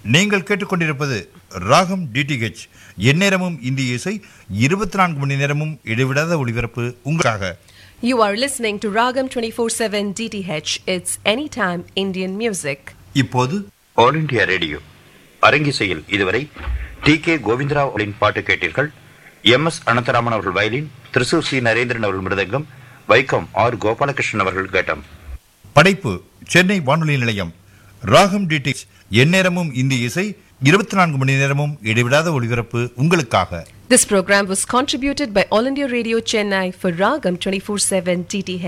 நீங்கள் கேட்டுக்கொண்டிருப்பது ராகம் டிடிஹெச் எந்நேரமும் இந்திய இசை இருபத்தி நான்கு மணி நேரமும் இடைவிடாத ஒளிபரப்பு உங்களுக்காக You are listening to Ragam 24/7 DTH. It's anytime Indian music. இப்போது ஆல் இண்டியா ரேடியோ அரங்கிசையில் இதுவரை டி கே கோவிந்தராவ் அவர்களின் பாட்டு கேட்டீர்கள் எம் எஸ் அனந்தராமன் அவர்கள் வயலின் திருசூர் சி நரேந்திரன் அவர்கள் மிருதங்கம் வைக்கம் ஆர் கோபாலகிருஷ்ணன் அவர்கள் கேட்டம் படைப்பு சென்னை வானொலி நிலையம் ராகம் டிடிஹெச் எந்நேரமும் இந்திய இசை இருபத்தி நான்கு மணி நேரமும் இடைவிடாத ஒளிபரப்பு உங்களுக்காக This program was contributed by All India Radio Chennai for Ragam 24/7 DTH.